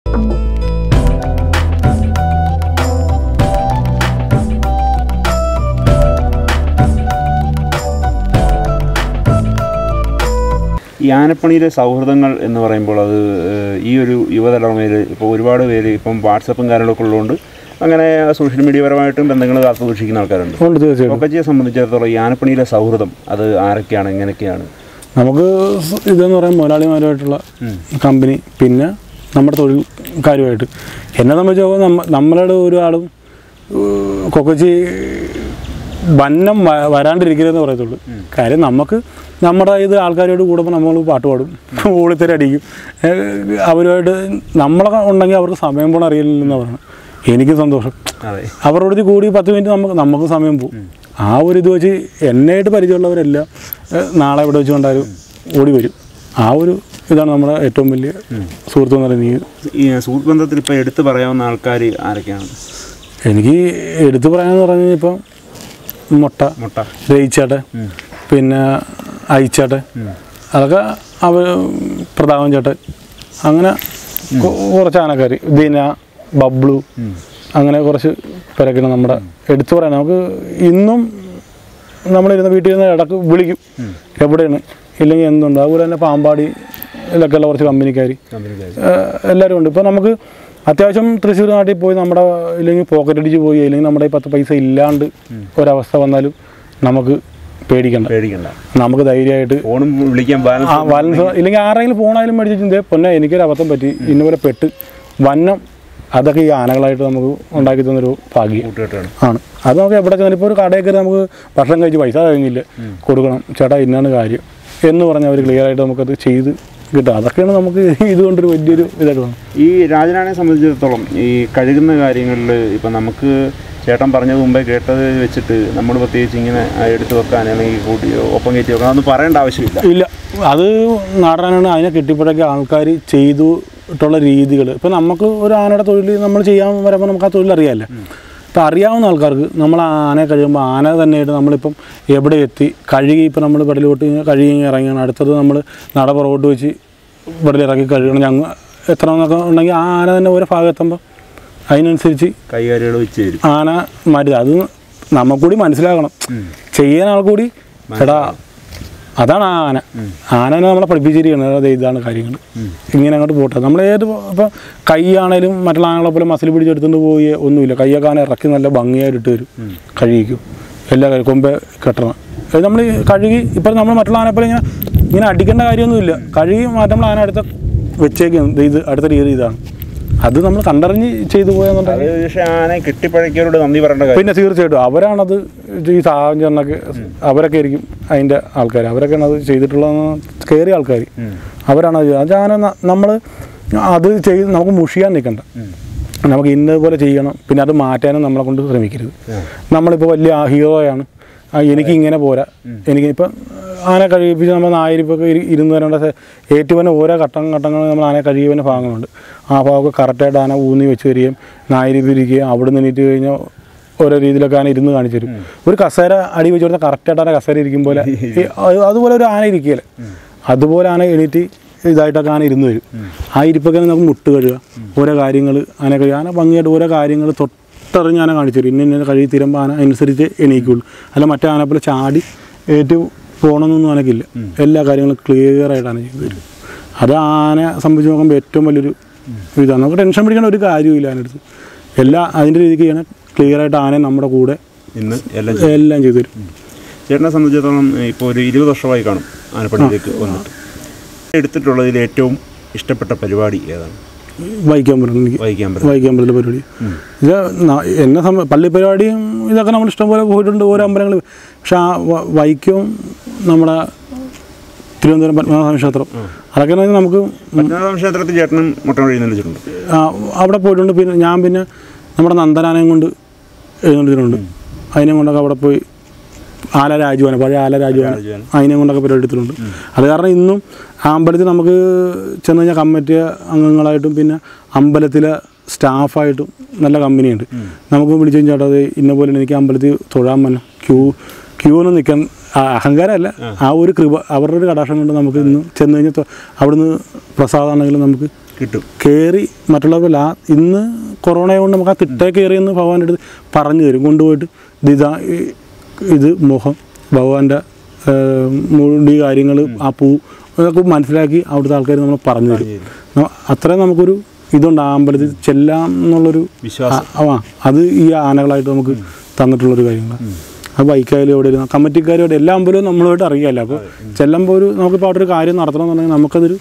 ഈ ആനപ്പണിയിലെ സൗഹൃദങ്ങൾ എന്ന് പറയുമ്പോൾ അത് ഏഹ്, ഈ ഒരു യുവതലമുറയിൽ ഇപ്പോൾ ഒരുപാട് പേര് ഇപ്പം വാട്സപ്പും കാര്യങ്ങളൊക്കെ ഉള്ളതുകൊണ്ട് അങ്ങനെ സോഷ്യൽ മീഡിയ പരമായിട്ടും ബന്ധങ്ങൾ കാത്തു സൂക്ഷിക്കുന്ന ആൾക്കാരുണ്ട് ഉണ്ട് തീർച്ചയായിട്ടും ഒക്കച്ചിയെ സംബന്ധിച്ചിടത്തോളം ഈ ആനപ്പണിയിലെ സൗഹൃദം അത് ആരൊക്കെയാണ് എങ്ങനെയൊക്കെയാണ് നമുക്ക് സ് ഇതെന്ന് പറയാൻ മുതലാളിമാരുമായിട്ടുള്ള കമ്പനി പിന്നെ നമ്മുടെ തൊഴിൽക്കാരുമായിട്ട് എന്നെ സംബന്ധിച്ച് നമ്മ നമ്മളുടെ ഒരാളും ഏഹ്, കൊക്കച്ചി വന്നം വ- വരാണ്ടിരിക്കരുതെന്ന് പറയത്തുള്ളൂ കാര്യം നമുക്ക് നമ്മുടെ ഇത് ആൾക്കാരോട് കൂടുമ്പോൾ നമ്മൾ പാട്ട് പാടും ഓളിത്തരം അടിക്കും ഏഹ്, അവരുമായിട്ട് നമ്മളെ ഉണ്ടെങ്കിൽ അവർക്ക് സമയം പോകണം അറിയില്ലെന്ന് പറയണം എനിക്ക് സന്തോഷം അതെ അവരോട് കൂടി പത്ത് മിനിറ്റ് നമുക്ക് നമുക്ക് സമയം പോകും ആ ഒരു ഇത് വെച്ച് എന്നെയായിട്ട് പരിചയമുള്ളവരെല്ലാം ഏഹ്, നാളെ ഇവിടെ വെച്ച് കണ്ടാലും ഓടി വരും ആ ഒരു ഇതാണ് നമ്മുടെ ഏറ്റവും വലിയ സുഹൃത്ത് എന്ന് പറയുന്നത് ഈ സുഹൃത്ത് ബന്ധത്തിൽ ഇപ്പോൾ എടുത്തു പറയാവുന്ന ആൾക്കാർ ആരൊക്കെയാണ് എനിക്ക് എടുത്തു പറയാന്ന് പറഞ്ഞു കഴിഞ്ഞാൽ ഇപ്പം മുട്ട മുട്ട രയിച്ചേട്ടൻ പിന്നെ അയച്ചേട്ടൻ അതൊക്കെ അവ പ്രതാപൻ ചേട്ടൻ അങ്ങനെ കൊ- കുറച്ച് ആനക്കാർ ദിന ബബ്ലു അങ്ങനെ കുറച്ച് പേരൊക്കെയാണ് നമ്മുടെ എടുത്തു പറയാൻ നമുക്ക് ഇന്നും നമ്മളിരുന്ന വീട്ടിൽ നിന്ന് ഇടക്ക് വിളിക്കും എവിടെയാണ് ഇല്ലെങ്കിൽ എന്തുണ്ട് അതുപോലെ തന്നെ പാമ്പാടി ഇതിലൊക്കെയുള്ള കുറച്ച് കമ്പനിക്കാർ കമ്പനിക്കാർ എല്ലാവരും ഉണ്ട് ഇപ്പോൾ നമുക്ക് അത്യാവശ്യം തൃശ്ശൂർ നാട്ടിൽ പോയി നമ്മുടെ ഇല്ലെങ്കിൽ പോക്കറ്റ് അടിച്ച് പോയി അല്ലെങ്കിൽ നമ്മുടെ ഈ പത്ത് പൈസ ഇല്ലാണ്ട് ഒരവസ്ഥ വന്നാലും നമുക്ക് പേടിക്കണ്ട പേടിക്കണ്ട നമുക്ക് ധൈര്യമായിട്ട് ഫോണും വിളിക്കാൻ ആ ബാലൻസ് ബാലൻസ് ഇല്ലെങ്കിൽ ആരെങ്കിലും ഫോണായാലും മേടിച്ച് ചിന്തേ പൊന്നെ എനിക്കൊരു അബദ്ധം പറ്റി ഇന്നപോലെ പെട്ട് വന്നം അതൊക്കെ ഈ ആനകളായിട്ട് നമുക്ക് ഉണ്ടാക്കി തന്നൊരു ഭാഗ്യം കൂട്ടുകെട്ടാണ് ആണ് അത് നമുക്ക് എവിടെ ചെന്നാലും ഇപ്പോൾ ഒരു കടയിൽ കയറി നമുക്ക് ഭക്ഷണം കഴിച്ച് പൈസ കഴിഞ്ഞില്ല കൊടുക്കണം ചേട്ടാ ഇന്നാണ് കാര്യം എന്ന് പറഞ്ഞാൽ അവർ ക്ലിയർ ആയിട്ട് നമുക്കത് ചെയ്ത് കിട്ടും അതൊക്കെയാണ് നമുക്ക് ഇതുകൊണ്ടൊരു വലിയൊരു ഇതായിട്ട് തോന്നുന്നത് ഈ രാജനാണെ സംബന്ധിച്ചിടത്തോളം ഈ കഴുകുന്ന കാര്യങ്ങളിൽ ഇപ്പം നമുക്ക് ചേട്ടൻ പറഞ്ഞത് മുമ്പേ കേട്ടത് വെച്ചിട്ട് നമ്മൾ പ്രത്യേകിച്ച് ഇങ്ങനെ ആ, എടുത്തു വെക്കാൻ അല്ലെങ്കിൽ കൂട്ടി ഒപ്പം കയറ്റി വെക്കാൻ അതൊന്നും പറയേണ്ട ആവശ്യമില്ല ഇല്ല അത് നാടനാണ് അതിനെ കെട്ടിപ്പടക്കിയ ആൾക്കാർ ചെയ്തിട്ടുള്ള രീതികൾ ഇപ്പം നമുക്ക് ഒരു ആനയുടെ തൊഴിൽ നമ്മൾ ചെയ്യാൻ വരുമ്പോൾ നമുക്ക് ആ തൊഴിൽ അറിയാമല്ലോ ഇപ്പം അറിയാവുന്ന ആൾക്കാർക്ക് നമ്മൾ ആ ആനയെ കഴിയുമ്പോൾ ആന തന്നെയായിട്ട് നമ്മളിപ്പം എവിടെ എത്തി കഴുകി ഇപ്പം നമ്മൾ പെടലോട്ട് കഴുകി ഇറങ്ങിയാണ് അടുത്തത് നമ്മൾ നട പുറകോട്ട് വെച്ച് വെടലിറക്കി കഴുകണം ഞങ്ങൾ എത്ര എന്നൊക്കെ ഉണ്ടെങ്കിൽ ആ ആന തന്നെ ഓരോ ഭാഗം എത്തുമ്പോൾ അതിനനുസരിച്ച് കൈകാര്യങ്ങൾ വെച്ച് തരും ആന മരുത് അത് നമുക്കൂടി മനസ്സിലാക്കണം ചെയ്യാൻ ആൾക്കൂടി എടാ അതാണ് ആ ആന ആനനെ നമ്മളെ പഠിപ്പിച്ചിരിക്കുന്നത് അതെ ഇതാണ് കാര്യങ്ങൾ ഇങ്ങനെ അങ്ങോട്ട് പോട്ടെ നമ്മൾ ഏത് ഇപ്പോൾ കൈയാണേലും മറ്റുള്ള ആനകളെ പോലെ മസിൽ പിടിച്ചെടുത്തുകൊണ്ട് പോയി ഒന്നുമില്ല കൈയൊക്കെ ആന ഇറക്കി നല്ല ഭംഗിയായിട്ട് ഇട്ട് തരും കഴുകിക്കും എല്ലാ കാര്യം കൊമ്പ് കെട്ടണം അത് നമ്മൾ കഴുകി ഇപ്പം നമ്മൾ മറ്റുള്ള ആനെ പോലെ ഇങ്ങനെ ഇങ്ങനെ അടിക്കേണ്ട കാര്യമൊന്നുമില്ല കഴുകി മാറ്റം നമ്മൾ ആന അടുത്ത വെച്ചേക്കും ദേ ഇത് അടുത്ത രീതി ഇതാണ് അത് നമ്മൾ കണ്ടറിഞ്ഞ് ചെയ്തു പോയെന്നുണ്ടെങ്കിൽ അത് പക്ഷേ ആനെ കെട്ടിപ്പഴക്കിയവരോട് നന്ദി പറയേണ്ട കാര്യം പിന്നെ തീർച്ചയായിട്ടും അവരാണത് ഈ സാഹചരണമൊക്കെ അവരൊക്കെ ആയിരിക്കും അതിൻ്റെ ആൾക്കാർ അവരൊക്കെയാണ് അത് ചെയ്തിട്ടുള്ളതെന്ന് കയറിയ ആൾക്കാർ അവരാണ് അത് ചെയ്തത്. അത് ഞാൻ നമ്മൾ അത് ചെയ്ത് നമുക്ക് മുഷിയാൻ നിൽക്കണ്ട നമുക്ക് ഇന്നതുപോലെ ചെയ്യണം പിന്നെ അത് മാറ്റാനും നമ്മളെ കൊണ്ട് ശ്രമിക്കരുത് നമ്മളിപ്പോൾ വലിയ ഹീറോയാണ് ആ, എനിക്ക് ഇങ്ങനെ പോരാ എനിക്കിപ്പം ആന കഴിയിപ്പിച്ച് നമ്മൾ നായിരിപ്പൊക്കെ ഇരുന്ന് വരേണ്ട സെ- ഏറ്റുവനെ ഓരോ ഘട്ടം ഘട്ടങ്ങൾ നമ്മൾ ആന കഴിയുന്ന ഭാഗങ്ങളുണ്ട് ആ ഭാഗമൊക്കെ കറക്റ്റായിട്ട് ആന ഊന്നി വെച്ച് തരികയും നായിരിപ്പിരിക്കുകയും അവിടെ നിന്ന് എണീറ്റ് കഴിഞ്ഞാൽ ഓരോ രീതിയിലൊക്കെ ആന ഇരുന്ന് കാണിച്ചു തരും ഒരു കസേര അടി വെച്ച് കൊടുത്താൽ കറക്റ്റായിട്ട് ആന കസേര ഇരിക്കും പോലെ ഈ അത് അതുപോലെ ഒരു ആന ഇരിക്കുകയല്ലേ അതുപോലെ ആന എണീറ്റ് ഇതായിട്ടൊക്കെ ആന ഇരുന്ന് വരും ആ ഇരിപ്പൊക്കെ നമുക്ക് മുട്ട് കഴുകുക ഓരോ കാര്യങ്ങൾ ആന കഴുകുക ആന ഭംഗിയായിട്ട് ഓരോ കാര്യങ്ങൾ തൊട്ടറിഞ്ഞ് ആന കാണിച്ചു തരും ഇന്ന ഇന്ന കഴുകി തീരുമ്പോൾ ആന അനുസരിച്ച് എണീക്കുള്ളൂ അല്ല മറ്റേ ആന പോലെ ചാടി ഏറ്റു പോകണമെന്നൊന്നും ആനക്കില്ല എല്ലാ കാര്യങ്ങളും ക്ലിയർ ആയിട്ടാണ് ചെയ്തു തരും അത് ആന സംബന്ധിച്ച് നോക്കുമ്പോൾ ഏറ്റവും വലിയൊരു ഇതാണ് നമുക്ക് ടെൻഷൻ പിടിക്കേണ്ട ഒരു കാര്യമില്ല അതിനടുത്ത് എല്ലാ അതിൻ്റെ രീതിക്ക് ചെയ്യണം ക്ലിയർ ആയിട്ട് ആന നമ്മുടെ കൂടെ ഇന്ന് എല്ലാം എല്ലാം ചെയ്തു തരും ചേട്ടനെ സംബന്ധിച്ചിടത്തോളം ഇപ്പോൾ ഒരു ഇരുപത് വർഷമായി കാണും ആനപ്പണിയിലേക്ക് വന്നിട്ട് എടുത്തിട്ടുള്ളതിൽ ഏറ്റവും ഇഷ്ടപ്പെട്ട പരിപാടി ഏതാണ് വായിക്കാൻ പറ്റും എനിക്ക് വായിക്കാൻ പറ്റും വായിക്കാൻ പറ്റുന്ന പരിപാടി ഇത് ന- എന്നെ സംബ പള്ളി പരിപാടിയും ഇതൊക്കെ നമ്മൾ ഇഷ്ടംപോലെ പോയിട്ടുണ്ട് ഓരോ അമ്പലങ്ങളിൽ പക്ഷെ ആ വ- വൈക്കവും നമ്മുടെ തിരുവനന്തപുരം പത്മനാഭസ്വാമി ക്ഷേത്രം അതൊക്കെ എന്ന് പറഞ്ഞാൽ നമുക്ക് പത്മനാഭ ക്ഷേത്രത്തിൽ ചേട്ടനും മുട്ടം വഴി നിന്നിട്ടുണ്ട് ആ, അവിടെ പോയിട്ടുണ്ട് പിന്നെ ഞാൻ പിന്നെ നമ്മുടെ നന്ദനാനയും കൊണ്ട് എഴുന്നള്ളിട്ടുണ്ട് അതിനെ കൊണ്ടൊക്കെ അവിടെ പോയി ആല രാജുവാന പഴയ ആല രാജുവാന രാജുവാന. അതിനെ കൊണ്ടൊക്കെ പരിപാടി എടുത്തിട്ടുണ്ട് അത് കാരണം ഇന്നും ആ അമ്പലത്തിൽ നമുക്ക് ചെന്ന് കഴിഞ്ഞാൽ കമ്മിറ്റി അംഗങ്ങളായിട്ടും പിന്നെ അമ്പലത്തിലെ സ്റ്റാഫായിട്ടും നല്ല കമ്പനിയുണ്ട് നമുക്ക് വിളിച്ചു കഴിഞ്ഞാൽ അത് ഇന്ന പോലെ എനിക്ക് അമ്പലത്തിൽ തൊഴാൻ പറ്റും ക്യൂ ക്യൂ ഒന്നും നിൽക്കാൻ ആ, അഹങ്കാരമല്ല ആ ഒരു കൃപ അവരുടെ ഒരു കടാക്ഷം കൊണ്ട് നമുക്ക് ഇന്ന് ചെന്ന് കഴിഞ്ഞാൽ തൊ- അവിടുന്ന് പ്രസാദമാണെങ്കിലും നമുക്ക് കിട്ടും കയറി മറ്റുള്ളവർ ആ ഇന്ന് കൊറോണ കൊണ്ട് നമുക്ക് ആ തിട്ടേ കയറിയെന്ന് ഭഗവാന്റെ അടുത്ത് പറഞ്ഞു തരും കൊണ്ടുപോയിട്ട് ഇത് ഇതാ ഈ- ഇത് മുഖം ഭഗവാന്റെ ആ, മുടി കാര്യങ്ങൾ ആ പൂ അതൊക്കെ മനസ്സിലാക്കി അവിടുത്തെ ആൾക്കാർ നമ്മൾ പറഞ്ഞു തരും ന- അത്രയും നമുക്കൊരു ഇതുണ്ട് ആ അമ്പലത്തിൽ ചെല്ലാം എന്നുള്ളൊരു വിശ്വാസം ആ ആ, അത് ഈ ആനകളായിട്ട് നമുക്ക് തന്നിട്ടുള്ളൊരു കാര്യങ്ങളാണ് അത് ബൈക്കായാലും എവിടെ ഇരുന്ന കമ്മിറ്റിക്കാരോട് എല്ലാ അമ്പലവും നമ്മളുമായിട്ട് അറിയാമല്ലോ അപ്പോൾ ചെല്ലുമ്പോൾ ഒരു നമുക്കിപ്പോൾ അവിടെ ഒരു കാര്യം നടത്തണം എന്നുണ്ടെങ്കിൽ നമുക്കതൊരു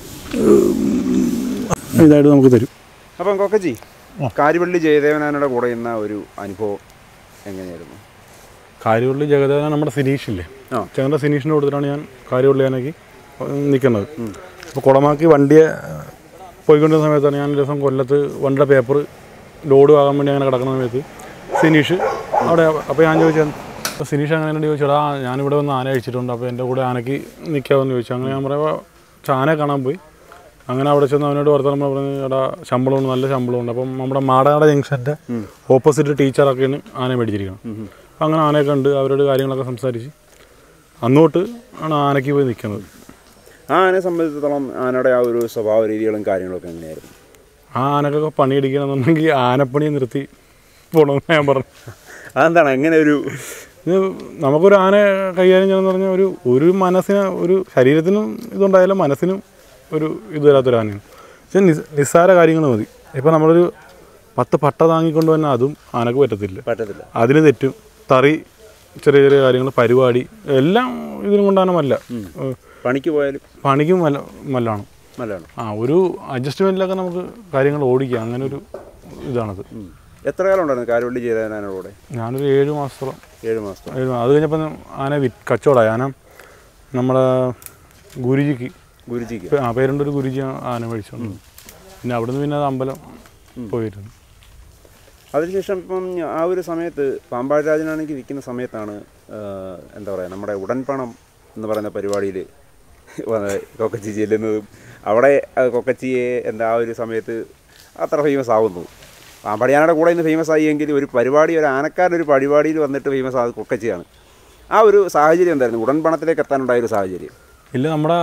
ഉം, ഇതായിട്ട് നമുക്ക് തരും അപ്പം കൊക്കച്ചി കാരിവള്ളി ജയദേവനാനയുടെ കൂടെ ഇന്ന ഒരു അനുഭവം എങ്ങനെയായിരുന്നു കാര്യവള്ളി ജഗദേവന നമ്മുടെ സിനീഷില്ലേ ആ. ഞങ്ങളുടെ സിനീഷിൻ്റെ കൊടുത്തിട്ടാണ് ഞാൻ കാര്യവള്ളി ആനയ്ക്ക് നിൽക്കുന്നത് അപ്പോൾ കുളമാക്കി വണ്ടിയെ പോയിക്കൊണ്ടിരുന്ന സമയത്താണ് ഞാൻ ഒരു ദിവസം കൊല്ലത്ത് വണ്ടിയുടെ പേപ്പർ ലോഡ് ആകാൻ വേണ്ടി അങ്ങനെ കിടക്കുന്ന സമയത്ത് സിനീഷ് അവിടെ അപ്പോൾ ഞാൻ ചോദിച്ചാൽ അപ്പോൾ സിനീഷ് അങ്ങനെ ചോദിച്ചടാ ഞാനിവിടെ വന്ന് ആന അഴിച്ചിട്ടുണ്ട് അപ്പോൾ എൻ്റെ കൂടെ ആനയ്ക്ക് നിൽക്കാമെന്ന് ചോദിച്ചു അങ്ങനെ ഞാൻ പറയുമ്പോൾ ആനയെ കാണാൻ പോയി അങ്ങനെ അവിടെ ചെന്ന് അവനോട് വർത്തമാനം പറഞ്ഞു എടാ ശമ്പളമുണ്ട് നല്ല ശമ്പളമുണ്ട് അപ്പം നമ്മുടെ മാടാട് ജംഗ്ഷൻ്റെ ഓപ്പോസിറ്റ് ടീച്ചറൊക്കെയാണ് ആനയെ മേടിച്ചിരിക്കുന്നത് അപ്പം അങ്ങനെ ആനയെ കണ്ട് അവരോട് കാര്യങ്ങളൊക്കെ സംസാരിച്ച് അന്നോട്ട് ആണ് ആനയ്ക്ക് പോയി നിൽക്കുന്നത് ആ ആനയെ സംബന്ധിച്ചിടത്തോളം ആനയുടെ ആ ഒരു സ്വഭാവ രീതികളും കാര്യങ്ങളൊക്കെ എങ്ങനെയായിരുന്നു ആ ആനക്കൊക്കെ പണിയെടുക്കണമെന്നുണ്ടെങ്കിൽ ആനപ്പണി നിർത്തി പോകണമെന്ന് ഞാൻ പറഞ്ഞു അതെന്താണ് എങ്ങനെ ഒരു ഇത് നമുക്കൊരു ആന കൈകാര്യം ചെയ്യണമെന്ന് പറഞ്ഞാൽ ഒരു ഒരു മനസ്സിന് ഒരു ശരീരത്തിനും ഇതുണ്ടായാലും മനസ്സിനും ഒരു ഇത് തരാത്തൊരു ആനയാണ് പക്ഷേ നിസ് നിസ്സാര കാര്യങ്ങൾ മതി ഇപ്പം നമ്മളൊരു പത്ത് പട്ട താങ്ങിക്കൊണ്ട് തന്നെ അതും ആനക്ക് പറ്റത്തില്ല പറ്റത്തില്ല അതിന് തെറ്റും തറി ചെറിയ ചെറിയ കാര്യങ്ങൾ പരിപാടി എല്ലാം ഇതിനും കൊണ്ടാണ് മല്ല ഏഹ് പണിക്ക് പോയാലും പണിക്കും മല്ല മല്ലാണ് നല്ലതാണ് ആ ഒരു അഡ്ജസ്റ്റ്മെൻറ്റിലൊക്കെ നമുക്ക് കാര്യങ്ങൾ ഓടിക്കാം അങ്ങനെ ഒരു ഇതാണത് എത്ര കാലം ഉണ്ടായിരുന്നു കാരിവള്ളി ജയദേവനാനയുടെ കൂടെ ഞാനൊരു ഏഴ് മാസത്തോളം ഏഴ് മാസത്തോളം ഏഴ് മാ- അത് കഴിഞ്ഞപ്പോൾ ആന വി കച്ചവടമായി ആന നമ്മുടെ ഗുരുജിക്ക് ഗുരുജിക്ക് പേ- ആ പേരുണ്ട് ഒരു ഗുരുജി ആന മേടിച്ചോണ്ട് പിന്നെ അവിടുന്ന് പിന്നെ അത് അമ്പലം പോയിരുന്നു അതിനുശേഷം ഇപ്പം ആ ഒരു സമയത്ത് പാമ്പാട് രാജനാണെങ്കിൽ നിൽക്കുന്ന സമയത്താണ് ആ, എന്താ പറയുക നമ്മുടെ ഉടൻപണം എന്ന് പറയുന്ന പരിപാടിയിൽ കൊക്കച്ചി ചെല്ലുന്നതും അവിടെ ആ കൊക്കച്ചിയെ എന്താ ആ ഒരു സമയത്ത് അത്ര ഫേമസ് ആവുന്നു പാമ്പാടിയാനയുടെ കൂടെ ഇന്ന് ഫേമസ് ആയി എങ്കിൽ ഒരു പരിപാടി ഒരു ആനക്കാരുടെ ഒരു പരിപാടിയിൽ വന്നിട്ട് ഫേമസ് ആയത് കൊക്കച്ചിയാണ് ആ ഒരു സാഹചര്യം എന്തായിരുന്നു ഉടൻപണത്തിലേക്ക് എത്താനുണ്ടായ ഒരു സാഹചര്യം ഇല്ല നമ്മുടെ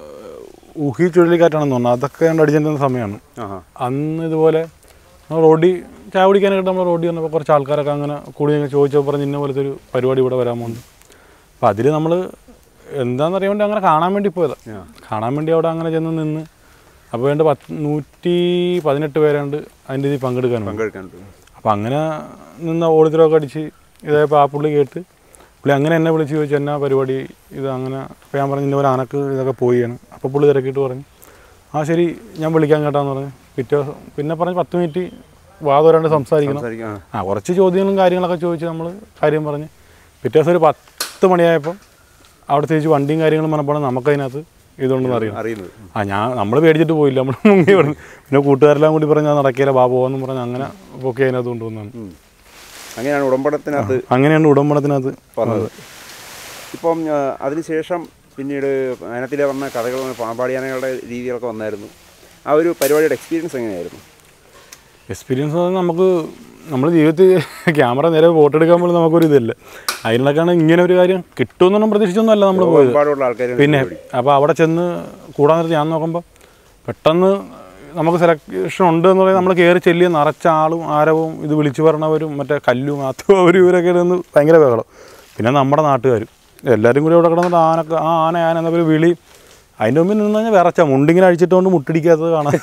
ഊഹി ചുഴലിക്കാറ്റാണെന്ന് തോന്നുന്നു അതൊക്കെ കണ്ട് അടിച്ചിരുന്ന സമയമാണ് ആഹാ അന്ന് ഇതുപോലെ നമ്മൾ റോഡിൽ ചായ കുടിക്കാനായിട്ട് നമ്മൾ റോഡിൽ വന്നപ്പോൾ കുറച്ച് ആൾക്കാരൊക്കെ അങ്ങനെ കൂടി ഇങ്ങനെ ചോദിച്ചപ്പോൾ പറഞ്ഞ് ഇന്ന പോലത്തെ ഒരു പരിപാടി ഇവിടെ വരാൻ പോകുന്നു അപ്പോൾ അതിൽ നമ്മൾ എന്താണെന്ന് അറിയാൻ വേണ്ടി അങ്ങനെ കാണാൻ വേണ്ടി പോയതാണ് കാണാൻ വേണ്ടി അവിടെ അങ്ങനെ ചെന്ന് നിന്ന് അപ്പോൾ വേണ്ട പത്ത് നൂറ്റി പതിനെട്ട് പേരുണ്ട് അതിൻ്റെ ഇതിൽ പങ്കെടുക്കാനുണ്ട് പങ്കെടുക്കാൻ അപ്പോൾ അങ്ങനെ നിന്ന് ഓടിത്തരമൊക്കെ അടിച്ച് ഇതായപ്പോൾ ആ പുള്ളി കേട്ട് പുള്ളി അങ്ങനെ എന്നെ വിളിച്ച് ചോദിച്ചു എന്നാ പരിപാടി ഇത് അങ്ങനെ അപ്പോൾ ഞാൻ പറഞ്ഞു ഇന്ന പോലെ ആനക്ക് ഇതൊക്കെ പോയാണ് അപ്പോൾ പുള്ളി തിരക്കിയിട്ട് പറഞ്ഞു ആ ശരി ഞാൻ വിളിക്കാൻ കേട്ടാന്ന് പറഞ്ഞു പിറ്റേ ദിവസം പിന്നെ പറഞ്ഞ് പത്ത് മിനിറ്റ് വാദോരാണ്ട് സംസാരിക്കണം സംസാരിക്കാം ആ കുറച്ച് ചോദ്യങ്ങളും കാര്യങ്ങളൊക്കെ ചോദിച്ച് നമ്മൾ കാര്യം പറഞ്ഞ് പിറ്റേ ദിവസം ഒരു പത്ത് മണിയായപ്പോൾ അവിടെ തിരിച്ച് വണ്ടിയും കാര്യങ്ങളും പറഞ്ഞപ്പോൾ നമുക്കതിനകത്ത് ഇതുണ്ടെന്ന് അറിയാം അറിയുന്നത് ആ ഞാൻ നമ്മൾ പേടിച്ചിട്ട് പോയില്ല നമ്മൾ മുങ്ങി പറഞ്ഞു പിന്നെ കൂട്ടുകാരെല്ലാം കൂടി പറഞ്ഞ് ഞാൻ നടക്കില്ല ബാ പോവാന്ന് പറഞ്ഞ് അങ്ങനെ പൊക്കി അതിനകത്ത് കൊണ്ടുവന്നാണ് ഉം. അങ്ങനെയാണ് ഉടമ്പടത്തിനകത്ത് അങ്ങനെയാണ് ഉടമ്പടത്തിനകത്ത് വന്നത് ഇപ്പം ആ, അതിനുശേഷം പിന്നീട് അതിനകത്തിലെ വന്ന കഥകൾ പാമ്പാടിയാനകളുടെ രീതികളൊക്കെ വന്നായിരുന്നു ആ ഒരു പരിപാടിയുടെ എക്സ്പീരിയൻസ് എങ്ങനെയായിരുന്നു എക്സ്പീരിയൻസ് എന്ന് പറഞ്ഞാൽ നമുക്ക് നമ്മുടെ ജീവിതത്തിൽ ക്യാമറ നേരെ ഫോട്ടോ എടുക്കാൻ പോലും നമുക്കൊരു ഇതില്ല അതിനൊക്കെയാണ് ഇങ്ങനെ ഒരു കാര്യം കിട്ടുമെന്നൊന്നും പ്രതീക്ഷിച്ചൊന്നുമല്ല നമ്മൾ പോയത് ഒരുപാടുള്ള ആൾക്കാർ പിന്നെ അപ്പോൾ അവിടെ ചെന്ന് കൂടാൻ നേരത്ത് ഞാൻ നോക്കുമ്പോൾ പെട്ടെന്ന് നമുക്ക് സെലക്ഷൻ ഉണ്ട് എന്ന് പറയുന്നത് നമ്മൾ കയറി ചെല്ലിയ നിറച്ച ആളും ആരവും ഇത് വിളിച്ചു പറഞ്ഞവരും മറ്റേ കല്ലും അതും അവരും ഇവരൊക്കെ ഇരുന്ന് ഭയങ്കര ബഹളം പിന്നെ നമ്മുടെ നാട്ടുകാരും എല്ലാവരും കൂടി അവിടെ കിടന്നിട്ട് ആനക്ക് ആ ആന ആന എന്നൊരു വിളി അതിൻ്റെ മുമ്പിൽ നിന്ന് കഴിഞ്ഞാൽ വിറച്ച മുണ്ടിങ്ങനെ അഴിച്ചിട്ടുകൊണ്ട് മുട്ടിടിക്കാത്തത് കാണാൻ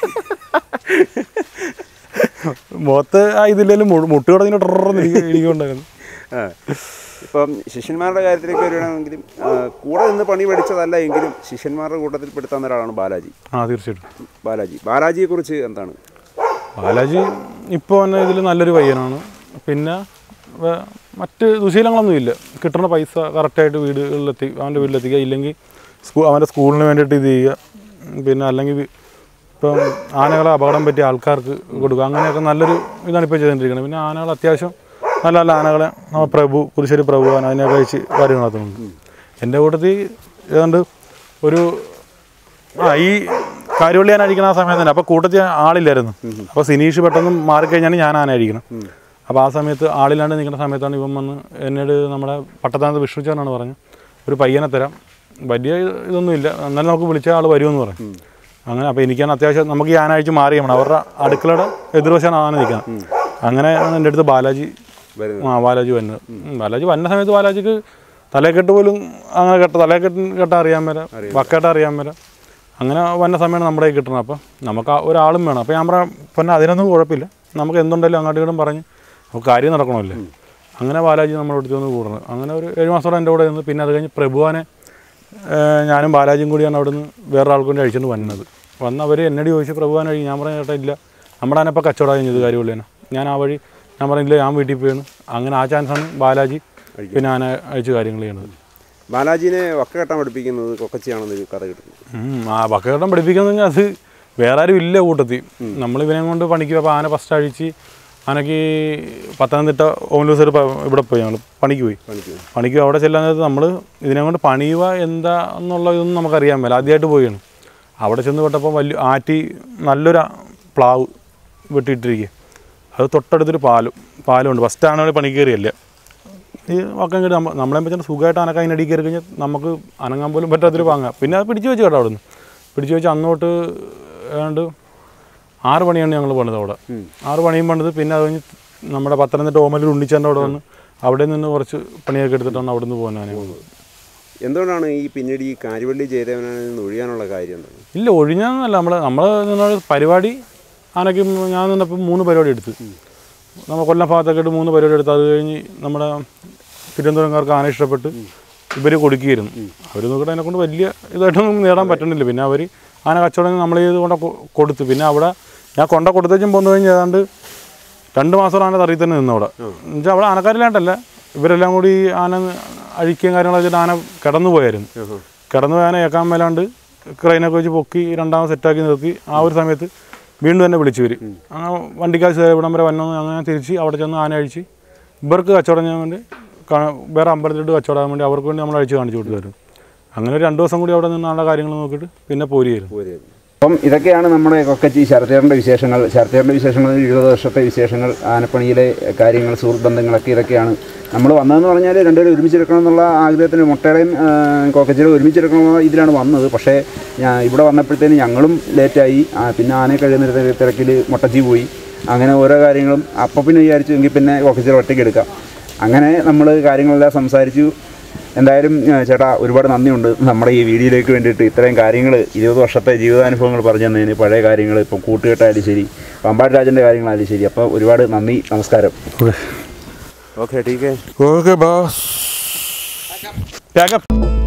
മുഖത്ത് ആ ഇതില്ലെങ്കിലും മുട്ട് കിടന്നിട്ട് ടർന്ന് ഇടിക്കൊണ്ടായിരുന്നു ആ. ഇപ്പം ശിഷ്യന്മാരുടെ കാര്യത്തിലേക്ക് വരികയാണെങ്കിലും ആ, കൂടെ നിന്ന് പണി പഠിച്ചതല്ല എങ്കിലും ശിഷ്യന്മാരുടെ കൂട്ടത്തിൽ പെടുത്താവുന്ന ഒരാളാണ് ബാലാജി ആ തീർച്ചയായിട്ടും ബാലാജി ബാലാജിയെക്കുറിച്ച് എന്താണ് ബാലാജി ഇപ്പോൾ തന്നെ ഇതിൽ നല്ലൊരു പയ്യനാണ് പിന്നെ വേ- മറ്റ് ദുശീലങ്ങളൊന്നുമില്ല കിട്ടുന്ന പൈസ കറക്റ്റായിട്ട് വീടുകളിലെത്തി അവൻ്റെ വീട്ടിലെത്തിക്കുക ഇല്ലെങ്കിൽ സ്കൂ അവൻ്റെ സ്കൂളിന് വേണ്ടിയിട്ട് ഇത് ചെയ്യുക പിന്നെ അല്ലെങ്കിൽ വി- ഇപ്പം ആനകളെ അപകടം പറ്റിയ ആൾക്കാർക്ക് കൊടുക്കുക അങ്ങനെയൊക്കെ നല്ലൊരു ഇതാണ് ഇപ്പോൾ ചെയ്തുകൊണ്ടിരിക്കുന്നത് പിന്നെ ആനകൾ അത്യാവശ്യം നല്ല നല്ല ആനകളെ നമ്മൾ പ്രഭു പുതുശ്ശേരി പ്രഭു ആന അതിനെയൊക്കെ വെച്ച് കാര്യം നടത്തുന്നുണ്ട് എൻ്റെ കൂട്ടത്തിൽ ഏതാണ്ട് ഒരു ആ ഈ കാര്യവള്ളി ഞാൻ അടിക്കുന്ന ആ സമയത്ത് തന്നെ അപ്പോൾ കൂട്ടത്തിൽ ആളില്ലായിരുന്നു അപ്പോൾ സിനീഷ് പെട്ടെന്ന് മാറിക്കഴിഞ്ഞാണ് ഞാൻ ആന അടിക്കണം അപ്പോൾ ആ സമയത്ത് ആളില്ലാണ്ട് നിൽക്കുന്ന സമയത്താണ് ഇവൻ വന്ന് എന്നോട് നമ്മുടെ പട്ടത്താനത്ത് വിഷ്ണുച്ചാനാണ് പറഞ്ഞു ഒരു പയ്യനെ തരാം വലിയ ഇതൊന്നുമില്ല എന്നാലും നമുക്ക് വിളിച്ച ആൾ വരുമെന്ന് പറഞ്ഞു അങ്ങനെ അപ്പോൾ എനിക്കാണ് അത്യാവശ്യം നമുക്ക് ഈ ആനയച്ച് മാറി ചെയ്യണം അവരുടെ അടുക്കളയുടെ എതിർവശമാണ് ആന നിൽക്കുന്നത് അങ്ങനെയാണ് എൻ്റെ അടുത്ത് ബാലാജി വരുന്നത് ആ ബാലാജി വന്നത് ഉം, ബാലാജി വന്ന സമയത്ത് ബാലാജിക്ക് തലക്കെട്ട് പോലും അങ്ങനെ കെട്ട തലക്കെട്ട് കെട്ട അറിയാൻ മേല വക്കേട്ട അറിയാൻ മേല അങ്ങനെ വന്ന സമയമാണ് നമ്മുടെ കയ്യിൽ കിട്ടുന്നത് അപ്പം നമുക്ക് ആ ഒരാളും വേണം അപ്പോൾ ഞാൻ പറയാം പിന്നെ അതിനൊന്നും കുഴപ്പമില്ല നമുക്ക് എന്തുണ്ടല്ലോ അങ്ങോട്ടും ഇങ്ങോട്ടും പറഞ്ഞ് നമുക്ക് കാര്യം നടക്കണമല്ലേ അങ്ങനെ ബാലാജി നമ്മുടെ അടുത്ത് വന്ന് കൂടുന്നത് അങ്ങനെ ഒരു ഏഴ് മാസത്തോടെ എൻ്റെ കൂടെ നിന്ന് പിന്നെ അത് കഴിഞ്ഞ് പ്രഭുവാനെ ഏഹ്, ഞാനും ബാലാജിയും കൂടിയാണ് അവിടെ നിന്ന് വേറെ ആൾക്കൊണ്ട് അഴിച്ചുകൊണ്ട് വന്നത് വന്ന് അവർ എന്നോട് ചോദിച്ചു പ്രഭുവാൻ കഴിയും ഞാൻ പറഞ്ഞ ചേട്ടാ ഇല്ല നമ്മുടെ ആനപ്പോൾ കച്ചവടം കഴിഞ്ഞത് കാര്യമുള്ളേനെ ഞാൻ ആ വഴി ഞാൻ പറഞ്ഞില്ല ഞാൻ വീട്ടിൽ പോയാണ് അങ്ങനെ ആ ചാൻസാണ് ബാലാജി പിന്നെ ആന അയച്ച് കാര്യങ്ങൾ ചെയ്യണത് ബാലാജിനെ വക്ക കെട്ടാൻ പഠിപ്പിക്കുന്നത് കൊക്കച്ചിയാണെന്നൊരു കഥ കിട്ടുന്നു ഉം, ആ ബക്കഘട്ടം പഠിപ്പിക്കുന്നത് പറഞ്ഞാൽ അത് വേറെ ആരും ഇല്ല കൂട്ടത്തിൽ നമ്മൾ ഇവനെ കൊണ്ട് പണിക്ക് അപ്പോൾ ആന ഫസ്റ്റ് അഴിച്ച് ആനയ്ക്ക് പത്തനംതിട്ട ഓമലൂസർ ഇവിടെ പോയി ഞങ്ങൾ പണിക്ക് പോയി പണിക്ക് പണിക്ക് അവിടെ ചെല്ലാൻ നേരത്ത് നമ്മൾ ഇതിനെ കൊണ്ട് പണിയുക എന്താ എന്നുള്ള ഇതൊന്നും നമുക്കറിയാൻ മേല ആദ്യമായിട്ട് പോവുകയാണ് അവിടെ ചെന്ന് പെട്ടപ്പോൾ വലിയ ആറ്റി നല്ലൊരു പ്ലാവ് വെട്ടിയിട്ടിരിക്കുക അത് തൊട്ടടുത്തൊരു പാലും പാലുണ്ട് ഫസ്റ്റ് ആണെങ്കിൽ പണി കയറിയല്ല ഈ വക്കം കയറി നമ്മൾ നമ്മളെ പറ്റുന്ന സുഖമായിട്ട് അനക്ക അതിനടി കയറി കഴിഞ്ഞാൽ നമുക്ക് അനങ്ങാൻ പോലും പറ്റാത്തൊരു പാങ്ങ പിന്നെ അത് പിടിച്ചു വെച്ച് കേട്ടോ അവിടെ നിന്ന് പിടിച്ചു വെച്ച് അന്നോട്ട് ഏതാണ്ട് ആറ് പണിയാണ് ഞങ്ങൾ പണിത് അവിടെ ആറ് പണിയും പണിത് പിന്നെ അത് കഴിഞ്ഞ് നമ്മുടെ പത്തനംതിട്ട ഓമലൂർ ഉണ്ണിച്ചാൻ്റെ അവിടെ വന്ന് അവിടെ നിന്ന് കുറച്ച് പണിയൊക്കെ എടുത്തിട്ടാണ് അവിടെ നിന്ന് പോകാൻ എന്തുകൊണ്ടാണ് ഈ പിന്നീട് ഈ കാര്യവള്ളി ജയദേവനിൽ നിന്ന് ഒഴിയാനുള്ള കാര്യം എന്താണ് ഇല്ല ഒഴിഞ്ഞാന്നല്ല നമ്മൾ നമ്മൾ നിന്ന പരിപാടി ആനയ്ക്ക് ഞാൻ നിന്നപ്പോൾ മൂന്ന് പരിപാടി എടുത്ത് നമ്മൾ കൊല്ലം ഭാഗത്തൊക്കെ ആയിട്ട് മൂന്ന് പരിപാടി എടുത്ത് അത് കഴിഞ്ഞ് നമ്മുടെ തിരുവനന്തപുരംകാർക്ക് ആന ഇഷ്ടപ്പെട്ട് ഇവർ കൊടുക്കുകയായിരുന്നു അവർ നോക്കിയിട്ട് അതിനെ കൊണ്ട് വലിയ ഇതായിട്ടൊന്നും നേടാൻ പറ്റണില്ല പിന്നെ അവർ ആന കച്ചവടം നമ്മൾ ചെയ്ത് കൊണ്ട് കൊ- കൊടുത്തു പിന്നെ അവിടെ ഞാൻ കൊണ്ട കൊടുത്തേച്ചും പോന്നു കഴിഞ്ഞ് ഏതാണ്ട് രണ്ട് മാസം ആന തറയിൽ തന്നെ നിന്നു അവിടെ എന്നുവെച്ചാൽ അവിടെ ആനക്കാരിലായിട്ടല്ല ഇവരെല്ലാം കൂടി ആന അഴിക്കുകയും കാര്യങ്ങളൊക്കെ വെച്ചിട്ട് ആന കിടന്നു പോയായിരുന്നു കിടന്നു പോയ ആന ഏക്കാൻ മേലാണ്ട് ക്രെയിനൊക്കെ വെച്ച് പൊക്കി രണ്ടാമത് സെറ്റാക്കി നിർത്തി ആ ഒരു സമയത്ത് വീണ്ടും തന്നെ വിളിച്ചു വരും അങ്ങനെ വണ്ടിക്കാശ് ഇവിടം വരെ വന്നു അങ്ങനെ തിരിച്ച് അവിടെ ചെന്ന് ആന അഴിച്ച് ഇവർക്ക് കച്ചവടം ചെയ്യാൻ വേണ്ടി കാ- വേറെ അമ്പലത്തിലോട്ട് കച്ചവടം ചെയ്യാൻ വേണ്ടി അവർക്ക് വേണ്ടി നമ്മൾ അഴിച്ച് കാണിച്ചു കൊടുത്തായിരുന്നു അങ്ങനെ ഒരു രണ്ട് ദിവസം കൂടി അവിടെ നിന്നുള്ള കാര്യങ്ങൾ നോക്കിയിട്ട് പിന്നെ പോരുകയായിരുന്നു പോരുകയായിരുന്നു അപ്പം ഇതൊക്കെയാണ് നമ്മുടെ കൊക്കച്ചി ശരത്തേറിൻ്റെ വിശേഷങ്ങൾ ശരത്തേറിൻ്റെ വിശേഷങ്ങൾ ഇരുപത് വർഷത്തെ വിശേഷങ്ങൾ ആനപ്പണിയിലെ കാര്യങ്ങൾ സുഹൃത്ത് ബന്ധങ്ങളൊക്കെ ഇതൊക്കെയാണ് നമ്മൾ വന്നതെന്ന് പറഞ്ഞാൽ രണ്ടുപേരും ഒരുമിച്ചെടുക്കണം എന്നുള്ള ആഗ്രഹത്തിന് മുട്ടയുടെയും കൊക്കച്ചിയുടെ ഒരുമിച്ചെടുക്കണം എന്നുള്ള ഇതിലാണ് വന്നത് പക്ഷേ ഞാൻ ഇവിടെ വന്നപ്പോഴത്തേന് ഞങ്ങളും ലേറ്റായി ആ, പിന്നെ ആനയെ കഴിയുന്ന തിരക്കിൽ മുട്ടച്ചി പോയി അങ്ങനെ ഓരോ കാര്യങ്ങളും അപ്പം പിന്നെ വിചാരിച്ചു എങ്കിൽ പിന്നെ കൊക്കച്ചിയുടെ ഒറ്റയ്ക്ക് എടുക്കാം അങ്ങനെ നമ്മൾ കാര്യങ്ങളെല്ലാം സംസാരിച്ചു എന്തായാലും ആ, ചേട്ടാ ഒരുപാട് നന്ദിയുണ്ട് നമ്മുടെ ഈ വീഡിയോയിലേക്ക് വേണ്ടിയിട്ട് ഇത്രയും കാര്യങ്ങൾ ഇരുപത് വർഷത്തെ ജീവിതാനുഭവങ്ങൾ പറഞ്ഞു തന്നതിന് പഴയ കാര്യങ്ങൾ ഇപ്പം കൂട്ടുകെട്ടായാലും ശരി പമ്പാട് രാജൻ്റെ കാര്യങ്ങളായാലും ശരി അപ്പോൾ ഒരുപാട് നന്ദി നമസ്കാരം ഓക്കെ ഓക്കെ ടീക്കേ ഓക്കെ ബാസ് പാക്കപ്പ്